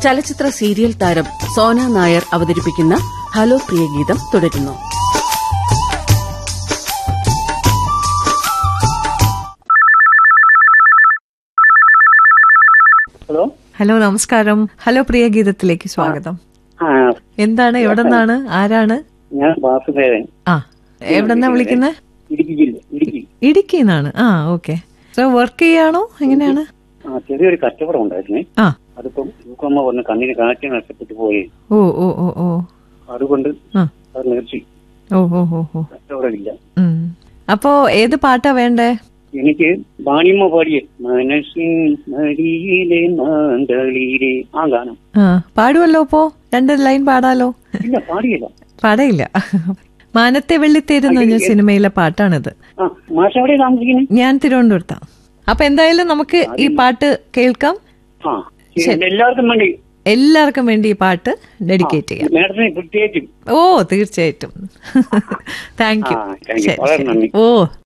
ചലച്ചിത്ര സീരിയൽ താരം സോന നായർ അവതരിപ്പിക്കുന്ന ഹലോ പ്രിയഗീതം തുടരുന്നു ഹലോ ഹലോ നമസ്കാരം ഹലോ പ്രിയ ഗീതത്തിലേക്ക് സ്വാഗതം ആ എന്താണ് എവിടെ നിന്നാണ് ആരാണ് ഞാൻ വാസുദേവൻ ആ എവിടെന്നാ വിളിക്കുന്നത് ഇടുക്കി ജില്ല ഇടുക്കി ഇടുക്കി നിന്നാണ് ആ ഓക്കെ സോ വർക്ക് ചെയ്യാണോ എങ്ങനെയാണ് ആ ചെറിയൊരു കച്ചവടം ഉണ്ടായിരുന്നേ ആ അതിപ്പം തൂക്കമ്മ പറഞ്ഞ കണ്ണിന് കാഴ്ച നഷ്ടപ്പെട്ടു പോയി ഓ ഓ ഓ ഓ അതുകൊണ്ട് ആ അത് നിർത്തി ഓ ഓ ഓ ഓ കച്ചവടമില്ല ഉം. അപ്പോ ഏത് പാട്ടാ വേണ്ടേ എനിക്ക് ബാണിയമ്മ പാടിയ മനസ്സിൻ മടിയിലെ മാന്തളിയിലെ ആ ഗാനം ആ പാടുവല്ലോ അപ്പോ രണ്ട് ലൈൻ പാടാലോ ഇല്ല പാടിയില്ല പാടയില്ല മാനത്തെ വെള്ളിത്തേരുന്ന എന്ന സിനിമയിലെ പാട്ടാണിത് ആ മാഷ എവിടെ താമസിക്കുന്നത് ഞാൻ തിരുവനന്തപുരത്താ അപ്പൊ എന്തായാലും നമുക്ക് ഈ പാട്ട് കേൾക്കാം ആ എല്ലാവർക്കും വേണ്ടി എല്ലാവർക്കും വേണ്ടി ഈ പാട്ട് ഡെഡിക്കേറ്റ് ചെയ്യാം മേഡത്തിന് പ്രത്യേകിച്ചും ഓ തീർച്ചയായിട്ടും താങ്ക് യു ആ, thank you. വളരെ നന്ദി. ഓ